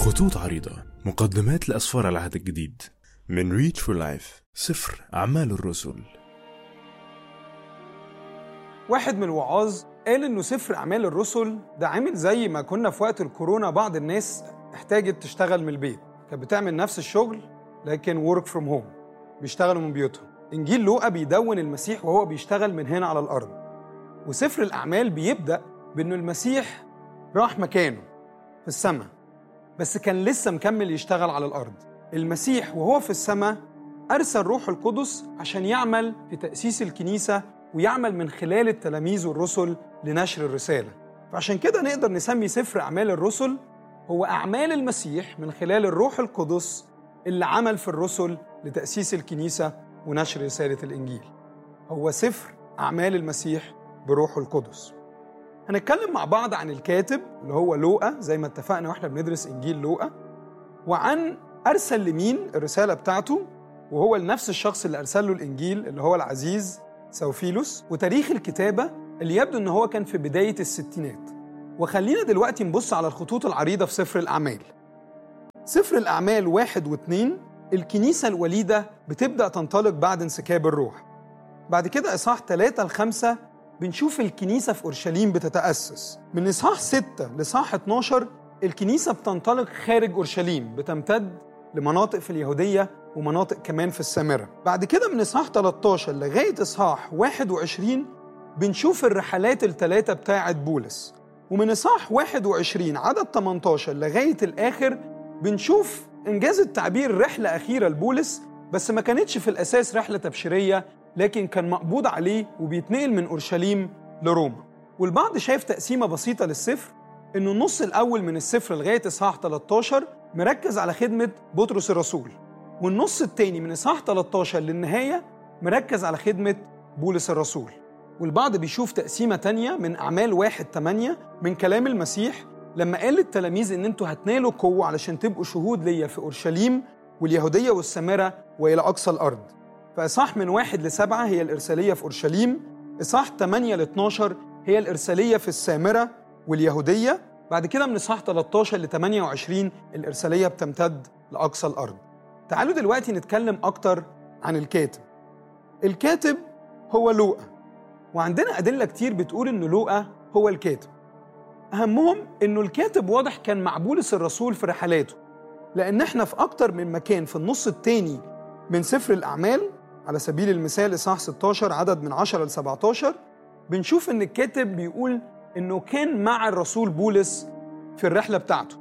خطوط عريضة مقدمات لأسفار العهد الجديد من ريتش فور لايف سفر أعمال الرسل واحد من الوعاظ قال انه سفر اعمال الرسل ده عامل زي ما كنا في وقت الكورونا بعض الناس احتاجت تشتغل من البيت كانت بتعمل نفس الشغل لكن ورك فروم هوم بيشتغلوا من بيوتهم انجيل لوقا بيدون المسيح وهو بيشتغل من هنا على الارض وسفر الاعمال بيبدا بانه المسيح راح مكانه في السماء بس كان لسه مكمل يشتغل على الارض المسيح وهو في السماء ارسل روح القدس عشان يعمل في تاسيس الكنيسه ويعمل من خلال التلاميذ والرسل لنشر الرساله فعشان كده نقدر نسمي سفر اعمال الرسل هو اعمال المسيح من خلال الروح القدس اللي عمل في الرسل لتاسيس الكنيسه ونشر رساله الانجيل هو سفر اعمال المسيح بروحه القدس هنتكلم مع بعض عن الكاتب اللي هو لوقا زي ما اتفقنا واحنا بندرس انجيل لوقا وعن ارسل لمين الرساله بتاعته وهو لنفس الشخص اللي ارسل له الانجيل اللي هو العزيز سوفيلوس وتاريخ الكتابه اللي يبدو ان هو كان في بدايه الستينات وخلينا دلوقتي نبص على الخطوط العريضه في سفر الاعمال سفر الاعمال واحد واثنين الكنيسه الوليده بتبدا تنطلق بعد انسكاب الروح بعد كده اصحاح ثلاثة لخمسة بنشوف الكنيسة في أورشليم بتتأسس من إصحاح 6 لإصحاح 12 الكنيسة بتنطلق خارج أورشليم بتمتد لمناطق في اليهودية ومناطق كمان في السامرة بعد كده من إصحاح 13 لغاية إصحاح 21 بنشوف الرحلات الثلاثة بتاعة بولس ومن إصحاح 21 عدد 18 لغاية الآخر بنشوف إنجاز التعبير رحلة أخيرة لبولس بس ما كانتش في الأساس رحلة تبشيرية لكن كان مقبوض عليه وبيتنقل من اورشليم لروما والبعض شايف تقسيمه بسيطه للسفر انه النص الاول من السفر لغايه اصحاح 13 مركز على خدمه بطرس الرسول والنص الثاني من اصحاح 13 للنهايه مركز على خدمه بولس الرسول والبعض بيشوف تقسيمه تانية من اعمال واحد 8 من كلام المسيح لما قال للتلاميذ ان انتوا هتنالوا قوه علشان تبقوا شهود ليا في اورشليم واليهوديه والسامره والى اقصى الارض فإصحاح من واحد لسبعة هي الإرسالية في أورشليم إصحاح 8 ل 12 هي الإرسالية في السامرة واليهودية بعد كده من إصحاح 13 ل 28 الإرسالية بتمتد لأقصى الأرض تعالوا دلوقتي نتكلم أكتر عن الكاتب الكاتب هو لوقا وعندنا أدلة كتير بتقول إن لوقا هو الكاتب أهمهم إنه الكاتب واضح كان مع بولس الرسول في رحلاته لأن إحنا في أكتر من مكان في النص التاني من سفر الأعمال على سبيل المثال إصحاح 16 عدد من 10 ل 17 بنشوف إن الكاتب بيقول إنه كان مع الرسول بولس في الرحلة بتاعته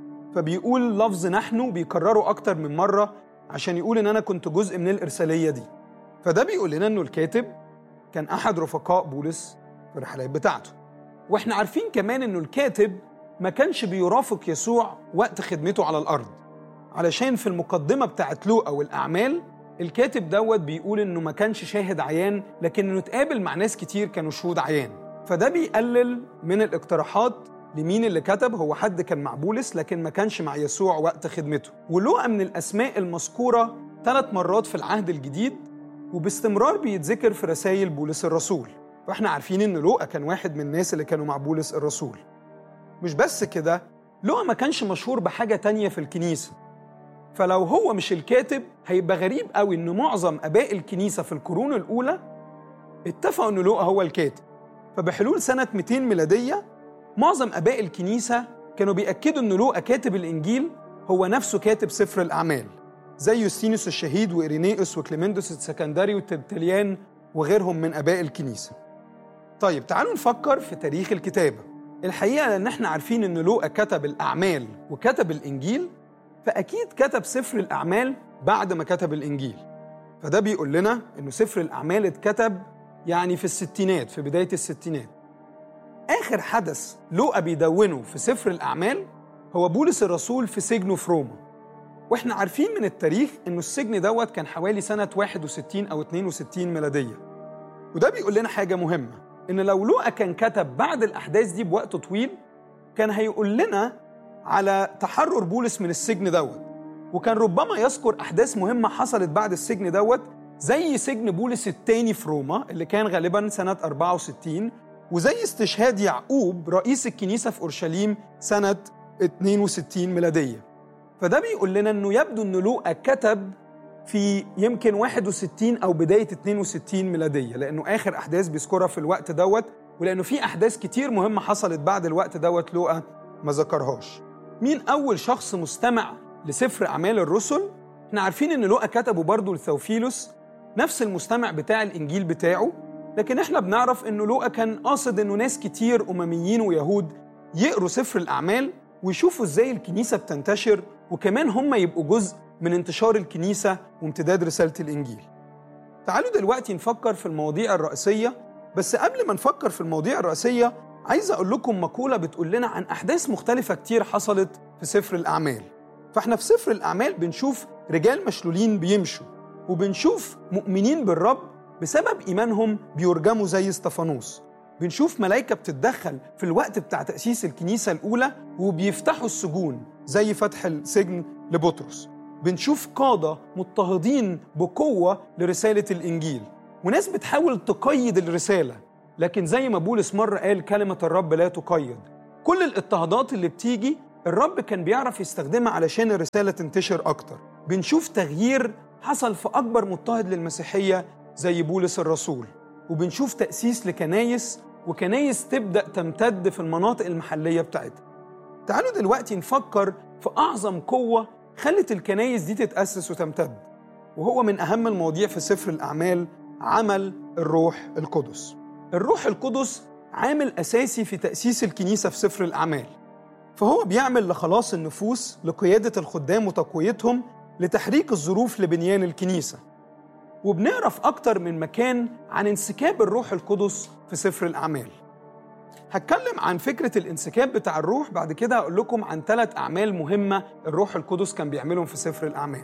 فبيقول لفظ نحن بيكرره أكتر من مرة عشان يقول إن أنا كنت جزء من الإرسالية دي فده بيقول لنا إنه الكاتب كان أحد رفقاء بولس في الرحلات بتاعته وإحنا عارفين كمان إنه الكاتب ما كانش بيرافق يسوع وقت خدمته على الأرض علشان في المقدمة بتاعت لوقا والأعمال الكاتب دوت بيقول إنه ما كانش شاهد عيان لكن إنه اتقابل مع ناس كتير كانوا شهود عيان فده بيقلل من الاقتراحات لمين اللي كتب هو حد كان مع بولس لكن ما كانش مع يسوع وقت خدمته ولوقا من الأسماء المذكورة ثلاث مرات في العهد الجديد وباستمرار بيتذكر في رسائل بولس الرسول فاحنا عارفين ان لوقا كان واحد من الناس اللي كانوا مع بولس الرسول مش بس كده لوقا ما كانش مشهور بحاجة تانية في الكنيسة فلو هو مش الكاتب هيبقى غريب قوي ان معظم اباء الكنيسه في القرون الاولى اتفقوا ان لوقا هو الكاتب فبحلول سنه 200 ميلاديه معظم اباء الكنيسه كانوا بياكدوا ان لوقا كاتب الانجيل هو نفسه كاتب سفر الاعمال زي يوستينوس الشهيد وإيرينيوس وكليمندوس السكندري وترتليان وغيرهم من اباء الكنيسه طيب تعالوا نفكر في تاريخ الكتابه الحقيقه لان احنا عارفين ان لوقا كتب الاعمال وكتب الانجيل فأكيد كتب سفر الأعمال بعد ما كتب الإنجيل فده بيقول لنا إنه سفر الأعمال اتكتب يعني في الستينات في بداية الستينات آخر حدث لوقا بيدونه في سفر الأعمال هو بولس الرسول في سجنه في روما واحنا عارفين من التاريخ انه السجن دوت كان حوالي سنة 61 أو 62 ميلادية وده بيقول لنا حاجة مهمة إن لو لوقا كان كتب بعد الأحداث دي بوقت طويل كان هيقول لنا على تحرر بولس من السجن دوت وكان ربما يذكر أحداث مهمة حصلت بعد السجن دوت زي سجن بولس الثاني في روما اللي كان غالبا سنة 64 وزي استشهاد يعقوب رئيس الكنيسة في أورشليم سنة 62 ميلادية فده بيقول لنا انه يبدو ان لوقا كتب في يمكن 61 او بدايه 62 ميلاديه لانه اخر احداث بيذكرها في الوقت دوت ولانه في احداث كتير مهمه حصلت بعد الوقت دوت لوقا ما ذكرهاش مين اول شخص مستمع لسفر اعمال الرسل احنا عارفين ان لوقا كتبه برضه لثوفيلوس نفس المستمع بتاع الانجيل بتاعه لكن احنا بنعرف انه لوقا كان قاصد انه ناس كتير امميين ويهود يقروا سفر الاعمال ويشوفوا ازاي الكنيسه بتنتشر وكمان هم يبقوا جزء من انتشار الكنيسه وامتداد رساله الانجيل. تعالوا دلوقتي نفكر في المواضيع الرئيسيه بس قبل ما نفكر في المواضيع الرئيسيه عايز اقول لكم مقوله بتقول لنا عن احداث مختلفه كتير حصلت في سفر الاعمال. فاحنا في سفر الاعمال بنشوف رجال مشلولين بيمشوا وبنشوف مؤمنين بالرب بسبب ايمانهم بيرجموا زي استفانوس بنشوف ملائكه بتتدخل في الوقت بتاع تاسيس الكنيسه الاولى وبيفتحوا السجون زي فتح السجن لبطرس بنشوف قاده مضطهدين بقوه لرساله الانجيل وناس بتحاول تقيد الرساله لكن زي ما بولس مره قال كلمه الرب لا تقيد كل الاضطهادات اللي بتيجي الرب كان بيعرف يستخدمها علشان الرساله تنتشر اكتر بنشوف تغيير حصل في اكبر مضطهد للمسيحيه زي بولس الرسول وبنشوف تاسيس لكنايس وكنايس تبدا تمتد في المناطق المحليه بتاعتها تعالوا دلوقتي نفكر في اعظم قوه خلت الكنايس دي تتاسس وتمتد وهو من اهم المواضيع في سفر الاعمال عمل الروح القدس الروح القدس عامل اساسي في تاسيس الكنيسه في سفر الاعمال فهو بيعمل لخلاص النفوس لقياده الخدام وتقويتهم لتحريك الظروف لبنيان الكنيسه وبنقرا في اكتر من مكان عن انسكاب الروح القدس في سفر الاعمال هتكلم عن فكره الانسكاب بتاع الروح بعد كده هقول لكم عن ثلاث اعمال مهمه الروح القدس كان بيعملهم في سفر الاعمال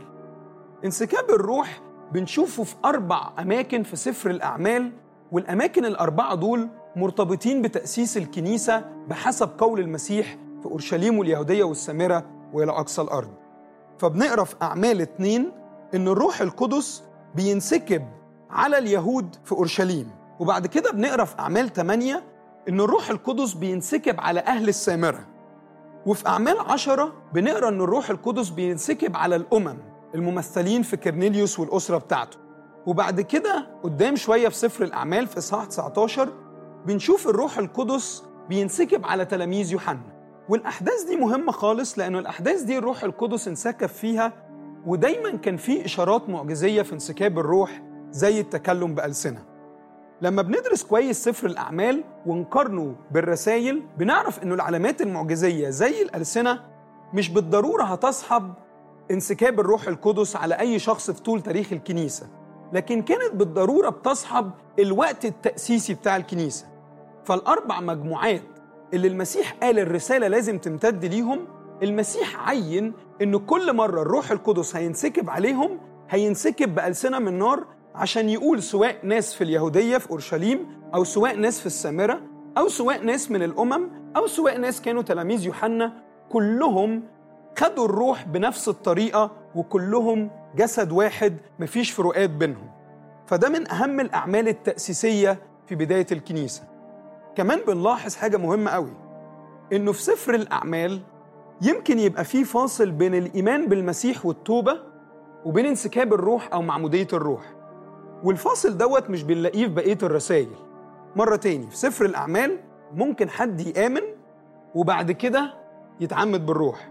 انسكاب الروح بنشوفه في اربع اماكن في سفر الاعمال والاماكن الاربعه دول مرتبطين بتاسيس الكنيسه بحسب قول المسيح في اورشليم واليهوديه والسامره والى اقصى الارض فبنقرا في اعمال اتنين ان الروح القدس بينسكب على اليهود في اورشليم وبعد كده بنقرا في اعمال 8 ان الروح القدس بينسكب على اهل السامره وفي اعمال عشرة بنقرا ان الروح القدس بينسكب على الامم الممثلين في كرنيليوس والاسره بتاعته وبعد كده قدام شويه في سفر الاعمال في اصحاح 19 بنشوف الروح القدس بينسكب على تلاميذ يوحنا والاحداث دي مهمه خالص لانه الاحداث دي الروح القدس انسكب فيها ودايما كان في اشارات معجزيه في انسكاب الروح زي التكلم بالسنه لما بندرس كويس سفر الاعمال ونقارنه بالرسائل بنعرف انه العلامات المعجزيه زي الالسنه مش بالضروره هتصحب انسكاب الروح القدس على اي شخص في طول تاريخ الكنيسه لكن كانت بالضروره بتصحب الوقت التاسيسي بتاع الكنيسه فالاربع مجموعات اللي المسيح قال الرساله لازم تمتد ليهم المسيح عين ان كل مره الروح القدس هينسكب عليهم هينسكب بالسنه من نار عشان يقول سواء ناس في اليهوديه في اورشليم او سواء ناس في السامره او سواء ناس من الامم او سواء ناس كانوا تلاميذ يوحنا كلهم خدوا الروح بنفس الطريقه وكلهم جسد واحد مفيش فروقات بينهم فده من اهم الاعمال التاسيسيه في بدايه الكنيسه كمان بنلاحظ حاجه مهمه قوي انه في سفر الاعمال يمكن يبقى في فاصل بين الايمان بالمسيح والتوبه وبين انسكاب الروح او معموديه الروح والفاصل دوت مش بنلاقيه في بقيه الرسائل مره تاني في سفر الاعمال ممكن حد يامن وبعد كده يتعمد بالروح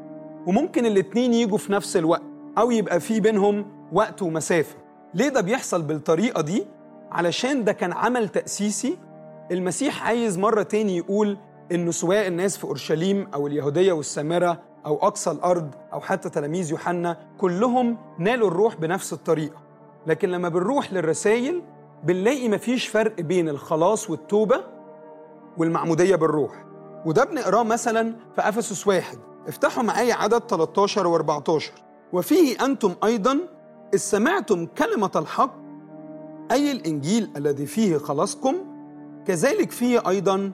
وممكن الاتنين يجوا في نفس الوقت او يبقى في بينهم وقت ومسافه ليه ده بيحصل بالطريقه دي علشان ده كان عمل تاسيسي المسيح عايز مره تاني يقول انه سواء الناس في اورشليم او اليهوديه والسامره او اقصى الارض او حتى تلاميذ يوحنا كلهم نالوا الروح بنفس الطريقه لكن لما بنروح للرسائل بنلاقي مفيش فرق بين الخلاص والتوبه والمعموديه بالروح وده بنقراه مثلا في افسس واحد افتحوا معايا عدد 13 و14 وفيه انتم ايضا اذ سمعتم كلمه الحق اي الانجيل الذي فيه خلاصكم كذلك فيه ايضا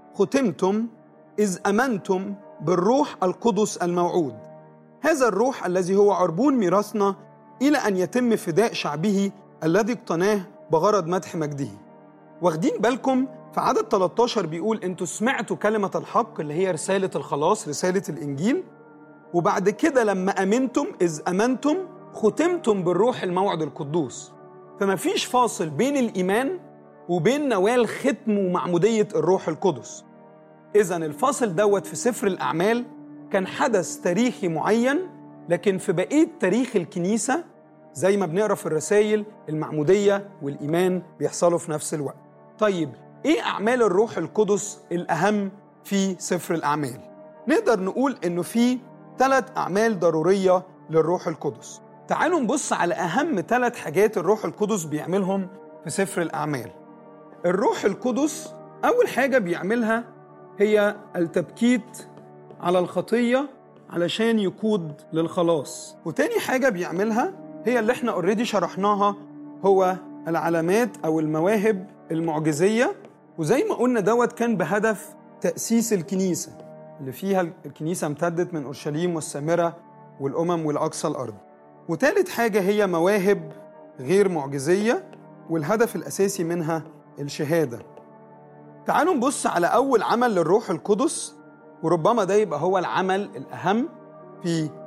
ختمتم إذ أمنتم بالروح القدس الموعود هذا الروح الذي هو عربون ميراثنا إلى أن يتم فداء شعبه الذي اقتناه بغرض مدح مجده واخدين بالكم في عدد 13 بيقول انتوا سمعتوا كلمة الحق اللي هي رسالة الخلاص رسالة الإنجيل وبعد كده لما امنتم اذ امنتم ختمتم بالروح الموعد القدوس فما فيش فاصل بين الايمان وبين نوال ختم ومعموديه الروح القدس اذا الفاصل دوت في سفر الاعمال كان حدث تاريخي معين لكن في بقيه تاريخ الكنيسه زي ما بنقرا في الرسائل المعموديه والايمان بيحصلوا في نفس الوقت طيب ايه اعمال الروح القدس الاهم في سفر الاعمال نقدر نقول انه في ثلاث اعمال ضروريه للروح القدس تعالوا نبص على اهم ثلاث حاجات الروح القدس بيعملهم في سفر الاعمال الروح القدس اول حاجه بيعملها هي التبكيت على الخطيه علشان يقود للخلاص وتاني حاجه بيعملها هي اللي احنا اوريدي شرحناها هو العلامات او المواهب المعجزيه وزي ما قلنا دوت كان بهدف تاسيس الكنيسه اللي فيها الكنيسه امتدت من اورشليم والسامره والامم والاقصى الارض وتالت حاجه هي مواهب غير معجزيه والهدف الاساسي منها الشهاده تعالوا نبص على اول عمل للروح القدس وربما ده يبقى هو العمل الاهم في